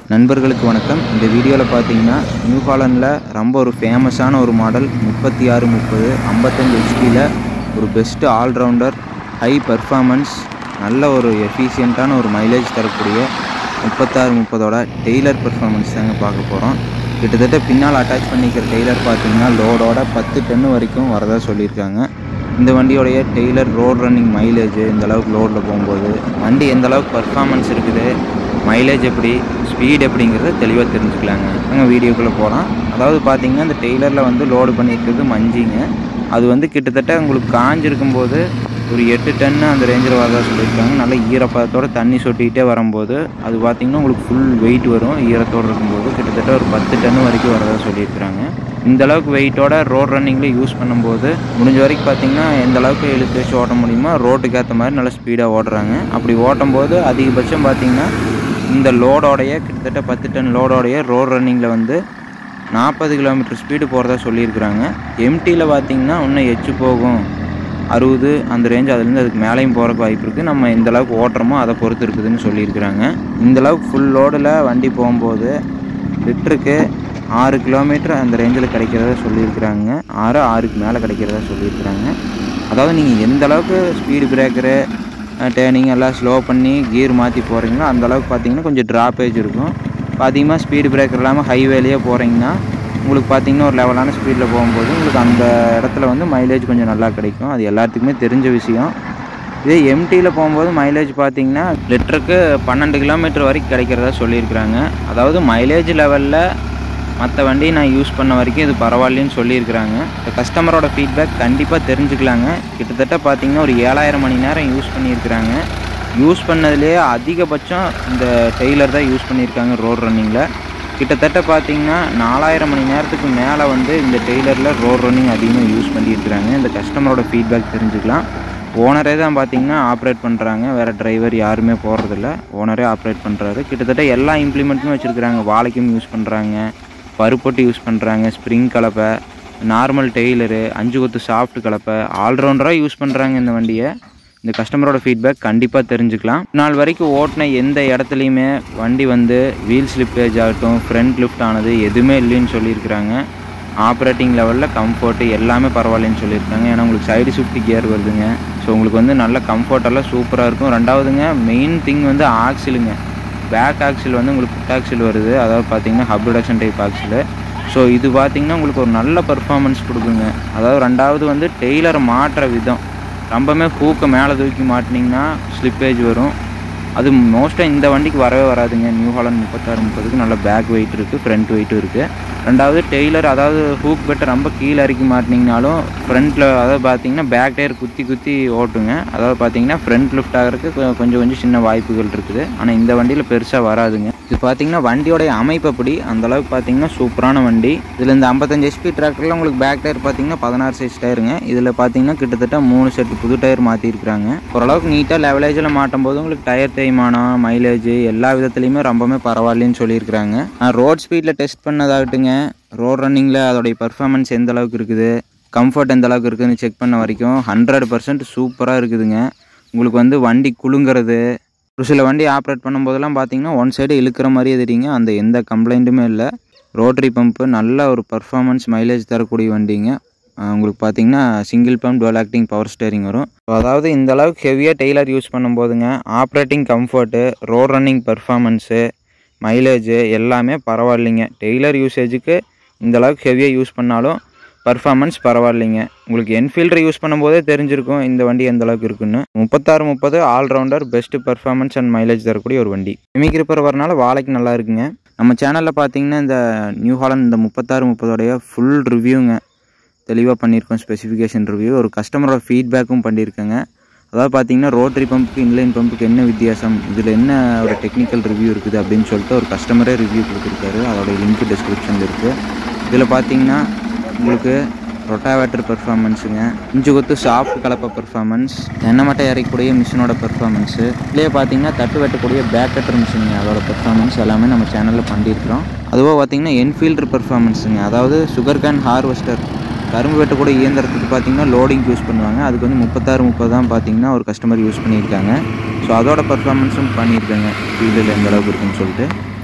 நண்பர்களுக்கு வணக்கம் இந்த வீடியோவில் பார்த்தீங்கன்னா நியூ ஹாலண்டில் ரொம்ப ஒரு ஃபேமஸான ஒரு மாடல் முப்பத்தி ஆறு முப்பது ஐம்பத்தஞ்சு ஹெச்பியில் ஒரு பெஸ்ட்டு ஆல்ரவுண்டர் ஹை பர்ஃபார்மன்ஸ் நல்ல ஒரு எஃபிஷியண்ட்டான ஒரு மைலேஜ் தரக்கூடிய முப்பத்தாறு முப்பதோட டெய்லர் பர்ஃபார்மன்ஸ் தாங்க பார்க்க போகிறோம் கிட்டத்தட்ட பின்னால் அட்டாச் பண்ணிக்கிற டெய்லர் பார்த்தீங்கன்னா லோடோட பத்து டன்னு வரைக்கும் வரதா சொல்லியிருக்காங்க இந்த வண்டியோடைய டெய்லர் ரோட் ரன்னிங் மைலேஜ் இந்த அளவுக்கு லோடில் போகும்போது வண்டி எந்த அளவுக்கு பர்ஃபார்மன்ஸ் இருக்குது மைலேஜ் எப்படி ஸ்பீட் எப்படிங்கிறத தெளிவாக தெரிஞ்சுக்கலாங்க நாங்கள் வீடியோக்குள்ளே போகலாம் அதாவது பார்த்தீங்கன்னா இந்த டெய்லரில் வந்து லோடு பண்ணியிருக்கிறது மஞ்சிங்க அது வந்து கிட்டத்தட்ட உங்களுக்கு காஞ்சிருக்கும் போது ஒரு எட்டு டன்னு அந்த ரேஞ்சில் வரதா சொல்லியிருக்காங்க நல்ல ஈரப்பதத்தோட தண்ணி சொட்டிக்கிட்டே வரும்போது அது பார்த்தீங்கன்னா உங்களுக்கு ஃபுல் வெயிட் வரும் ஈரத்தோடு இருக்கும்போது கிட்டத்தட்ட ஒரு பத்து டன்னு வரைக்கும் வரதா சொல்லியிருக்கிறாங்க இந்த அளவுக்கு வெயிட்டோட ரோட் ரன்னிங்கில் யூஸ் பண்ணும்போது முடிஞ்ச வரைக்கும் பார்த்தீங்கன்னா எந்த அளவுக்கு இழுத்து வச்சு ஓட்ட முடியுமோ ரோட்டுக்கு ஏற்ற மாதிரி நல்லா ஸ்பீடாக ஓடுறாங்க அப்படி ஓட்டும் போது அதிகபட்சம் பார்த்தீங்கன்னா இந்த லோடோடைய கிட்டத்தட்ட பத்து டன் லோடோடைய ரோட் ரன்னிங்கில் வந்து நாற்பது கிலோமீட்டர் ஸ்பீடு போகிறதா சொல்லியிருக்கிறாங்க எம்டியில் பார்த்தீங்கன்னா இன்னும் எச்சு போகும் அறுபது அந்த ரேஞ்ச் அதுலேருந்து அதுக்கு மேலேயும் போகிறக்கு வாய்ப்பு இருக்குது நம்ம எந்த அளவுக்கு ஓட்டுறோமோ அதை பொறுத்து இருக்குதுன்னு சொல்லியிருக்கிறாங்க இந்த அளவுக்கு ஃபுல் லோடில் வண்டி போகும்போது லிட்டருக்கு ஆறு கிலோமீட்டர் அந்த ரேஞ்சில் கிடைக்கிறதா சொல்லியிருக்கிறாங்க ஆறு ஆறுக்கு மேலே கிடைக்கிறதா சொல்லியிருக்கிறாங்க அதாவது நீங்கள் எந்த அளவுக்கு ஸ்பீடு பிரேக்கரு டேர்னிங் எல்லாம் ஸ்லோ பண்ணி கியர் மாற்றி போகிறீங்களோ அந்த அளவுக்கு பார்த்தீங்கன்னா கொஞ்சம் ட்ராப்பேஜ் இருக்கும் இப்போ அதிகமாக ஸ்பீடு பிரேக்கர் இல்லாமல் ஹைவேலேயே போகிறீங்கன்னா உங்களுக்கு பார்த்தீங்கன்னா ஒரு லெவலான ஸ்பீடில் போகும்போது உங்களுக்கு அந்த இடத்துல வந்து மைலேஜ் கொஞ்சம் நல்லா கிடைக்கும் அது எல்லாத்துக்குமே தெரிஞ்ச விஷயம் இதே எம்டியில் போகும்போது மைலேஜ் பார்த்தீங்கன்னா லிட்டருக்கு பன்னெண்டு கிலோமீட்டர் வரைக்கும் கிடைக்கிறதா சொல்லியிருக்கிறாங்க அதாவது மைலேஜ் லெவலில் மற்ற வண்டி நான் யூஸ் பண்ண வரைக்கும் இது பரவாயில்லன்னு சொல்லியிருக்கிறாங்க இந்த கஸ்டமரோட ஃபீட்பேக் கண்டிப்பாக தெரிஞ்சுக்கலாங்க கிட்டத்தட்ட பார்த்தீங்கன்னா ஒரு ஏழாயிரம் மணி நேரம் யூஸ் பண்ணியிருக்கிறாங்க யூஸ் பண்ணதுலேயே அதிகபட்சம் இந்த டெய்லர் தான் யூஸ் பண்ணியிருக்காங்க ரோட் ரன்னிங்கில் கிட்டத்தட்ட பார்த்தீங்கன்னா நாலாயிரம் மணி நேரத்துக்கு மேலே வந்து இந்த டெய்லரில் ரோட் ரன்னிங் அதிகமாக யூஸ் பண்ணியிருக்கிறாங்க இந்த கஸ்டமரோட ஃபீட்பேக் தெரிஞ்சுக்கலாம் ஓனரே தான் பார்த்தீங்கன்னா ஆப்ரேட் பண்ணுறாங்க வேறு டிரைவர் யாருமே போகிறதில்ல ஓனரே ஆப்ரேட் பண்ணுறாரு கிட்டத்தட்ட எல்லா இம்ப்ளிமெண்ட்டுமே வச்சுருக்குறாங்க வாழைக்கும் யூஸ் பண்ணுறாங்க பருப்பொட்டி யூஸ் பண்ணுறாங்க ஸ்ப்ரிங் கலப்பை நார்மல் டெய்லரு அஞ்சு கொத்து சாஃப்ட் கலப்பை ஆல்ரவுண்டராக யூஸ் பண்ணுறாங்க இந்த வண்டியை இந்த கஸ்டமரோட ஃபீட்பேக் கண்டிப்பாக தெரிஞ்சுக்கலாம் நாள் வரைக்கும் ஓட்டின எந்த இடத்துலையுமே வண்டி வந்து வீல் ஸ்லிப்பேஜ் ஆகட்டும் ஃப்ரண்ட் லிஃப்ட் ஆனது எதுவுமே இல்லைன்னு சொல்லியிருக்கிறாங்க ஆப்ரேட்டிங் லெவலில் கம்ஃபர்ட்டு எல்லாமே பரவாயில்லன்னு சொல்லியிருக்காங்க ஏன்னா உங்களுக்கு சைடு ஷிஃப்ட் கியர் வருதுங்க ஸோ உங்களுக்கு வந்து நல்ல கம்ஃபர்ட்டெல்லாம் சூப்பராக இருக்கும் ரெண்டாவதுங்க மெயின் திங் வந்து ஆக்சிலுங்க பேக் ஆக்சில் வந்து உங்களுக்கு புட் ஆக்சில் வருது அதாவது பார்த்தீங்கன்னா hub reduction type axle so இது பார்த்தீங்கன்னா உங்களுக்கு ஒரு நல்ல பர்ஃபார்மன்ஸ் கொடுக்குங்க அதாவது ரெண்டாவது வந்து டெய்லரை மாட்டுற விதம் ரொம்பவுமே ஹூக்கை மேலே தூக்கி மாட்டினீங்கன்னா ஸ்லிப்பேஜ் வரும் அது மோஸ்ட்டாக இந்த வண்டிக்கு வரவே வராதுங்க நியூ ஹாலண்ட் முப்பத்தாறு முப்பதுக்கு நல்ல பேக் வெயிட் இருக்குது ஃப்ரண்ட் வெயிட்டும் இருக்குது ரெண்டாவது டெய்லர் அதாவது ஹூக் பெட்டை ரொம்ப கீழே இறக்கி மாட்டினீங்கனாலும் ஃப்ரண்ட்டில் அதாவது பார்த்தீங்கன்னா பேக் டயர் குத்தி குத்தி ஓட்டுங்க அதாவது பார்த்தீங்கன்னா ஃப்ரண்ட் லிஃப்ட் ஆகிறதுக்கு கொ- கொஞ்சம் கொஞ்சம் சின்ன வாய்ப்புகள் இருக்குது ஆனால் இந்த வண்டியில் பெருசாக வராதுங்க இது பார்த்தீங்கன்னா வண்டியோடைய அமைப்பு அப்படி அந்த அளவுக்கு பார்த்தீங்கன்னா சூப்பரான வண்டி இதில் இந்த ஐம்பத்தஞ்சு ஹெச்பி டிராக்டரில் உங்களுக்கு பேக் டயர் பார்த்தீங்கன்னா பதினாறு சைஸ் டயருங்க இதில் பார்த்தீங்கன்னா கிட்டத்தட்ட மூணு செட் புது டயர் மாற்றிருக்கிறாங்க ஓரளவுக்கு நீட்டாக லெவலேஜில் மாட்டும் போது உங்களுக்கு டயர் தேய்மானம் மைலேஜ் எல்லா விதத்துலையுமே ரொம்பவே பரவாயில்லன்னு சொல்லியிருக்கிறாங்க நான் ரோட் ஸ்பீடில் டெஸ்ட் பண்ணதாகட்டுங்க ரோட் ரன்னிங்கில் அதோடைய பர்ஃபார்மன்ஸ் எந்த அளவுக்கு இருக்குது கம்ஃபர்ட் எந்த அளவுக்கு இருக்குதுன்னு செக் பண்ண வரைக்கும் ஹண்ட்ரட் பர்சன்ட் சூப்பராக இருக்குதுங்க உங்களுக்கு வந்து வண்டி குலுங்கிறது ஒரு சில வண்டி ஆப்ரேட் பண்ணும்போதெல்லாம் பார்த்தீங்கன்னா ஒன் சைடு இழுக்கிற மாதிரியே தெரியுங்க அந்த எந்த கம்ப்ளைண்ட்டுமே இல்லை ரோட்டரி பம்பு நல்ல ஒரு பர்ஃபார்மன்ஸ் மைலேஜ் தரக்கூடிய வண்டிங்க ஆஹ் உங்களுக்கு பார்த்தீங்கன்னா single pump dual acting power steering வரும் So, அதாவது இந்த அளவுக்கு ஹெவியாக டெய்லர் யூஸ் பண்ணும்போதுங்க operating comfort road running performance mileage எல்லாமே பரவாயில்லைங்க டெய்லர் யூசேஜுக்கு இந்த அளவுக்கு ஹெவியாக யூஸ் பண்ணாலும் பர்ஃபார்மன்ஸ் பரவாயில்லைங்க உங்களுக்கு என்ஃபீல்டர் யூஸ் பண்ணும்போதே தெரிஞ்சிருக்கும் இந்த வண்டி எந்த அளவுக்கு இருக்குன்னு முப்பத்தாறு முப்பது all rounder best performance and mileage தரக்கூடிய ஒரு வண்டி எமிகிரிப்பர் வரனால வாழைக்கு நல்லா இருக்குங்க நம்ம சேனலில் பார்த்தீங்கன்னா இந்த நியூ ஹாலண்ட் இந்த முப்பத்தாறு முப்பதோடைய ஃபுல் ரிவ்யூங்க தெளிவாக பண்ணியிருக்கோம் ஸ்பெசிஃபிகேஷன் ரிவ்யூ ஒரு கஸ்டமரோட ஃபீட்பேக்கும் பண்ணியிருக்கேங்க அதாவது பார்த்தீங்கன்னா ரோட்டரி பம்புக்கு இன்லைன் பம்புக்கு என்ன வித்தியாசம் இதில் என்ன ஒரு டெக்னிக்கல் ரிவ்யூ இருக்குது அப்படின்னு சொல்லிட்டு ஒரு கஸ்டமரே ரிவ்யூ கொடுத்துருக்காரு அதோட லிங்க் டிஸ்கிரிப்ஷனில் இருக்குது இதில் பார்த்தீங்கன்னா உங்களுக்கு ரொட்டாவேட்டர் பெர்ஃபார்மன்ஸுங்க இஞ்சி கொத்து சாஃப்ட் கலப்பை பெர்ஃபார்மன்ஸ் எண்ணெய் மட்டை இறக்கக்கூடிய மிஷினோட பெர்ஃபார்மன்ஸு இதுலேயே பார்த்தீங்கன்னா தட்டு வெட்டக்கூடிய பேக் கட்டர் மிஷினுங்க அதோட பெர்ஃபார்மன்ஸ் எல்லாமே நம்ம சேனலில் பண்ணியிருக்கிறோம் அதுவாக பார்த்தீங்கன்னா என்ஃபீல்டர் பெர்ஃபார்மன்ஸுங்க அதாவது சுகர் கேன் ஹார்வெஸ்டர் கரும்பு வெட்டக்கூடிய இயந்திரத்துக்கு பார்த்தீங்கன்னா லோடிங் யூஸ் பண்ணுவாங்க அதுக்கு வந்து முப்பத்தாறு முப்பது தான் பார்த்தீங்கன்னா ஒரு கஸ்டமர் யூஸ் பண்ணியிருக்காங்க ஸோ அதோட பர்ஃபார்மன்ஸும் பண்ணியிருக்காங்க ஃபீல்டில் எந்த அளவுக்கு இருக்குன்னு சொல்லிட்டு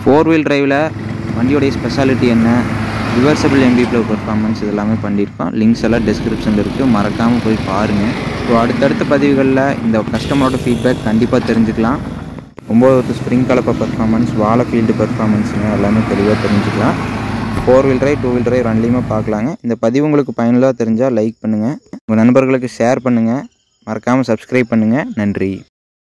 ஃபோர் வீல் டிரைவில் வண்டியோடைய ஸ்பெஷாலிட்டி என்ன ரிவர்சபிள் எம்பிபிள் பெர்ஃபார்மன்ஸ் இது எல்லாமே பண்ணியிருக்கோம் லிங்க்ஸ் எல்லாம் டிஸ்கிரிப்ஷனில் இருக்குது மறக்காமல் போய் பாருங்கள் ஸோ அடுத்தடுத்த பதிவுகளில் இந்த கஸ்டமரோட ஃபீட்பேக் கண்டிப்பாக தெரிஞ்சுக்கலாம் ஒம்பது ஸ்ப்ரிங் கலப்ப பெர்ஃபார்மன்ஸ் வாழை ஃபீல்டு பெர்ஃபார்மன்ஸுங்க எல்லாமே தெளிவாக தெரிஞ்சுக்கலாம் four wheel drive two wheel drive ரெண்டுலேயுமே பார்க்கலாங்க இந்த பதிவு உங்களுக்கு பயனுள்ளதாக தெரிஞ்சால் லைக் பண்ணுங்கள் உங்கள் நண்பர்களுக்கு ஷேர் பண்ணுங்கள் மறக்காமல் சப்ஸ்கிரைப் பண்ணுங்கள் நன்றி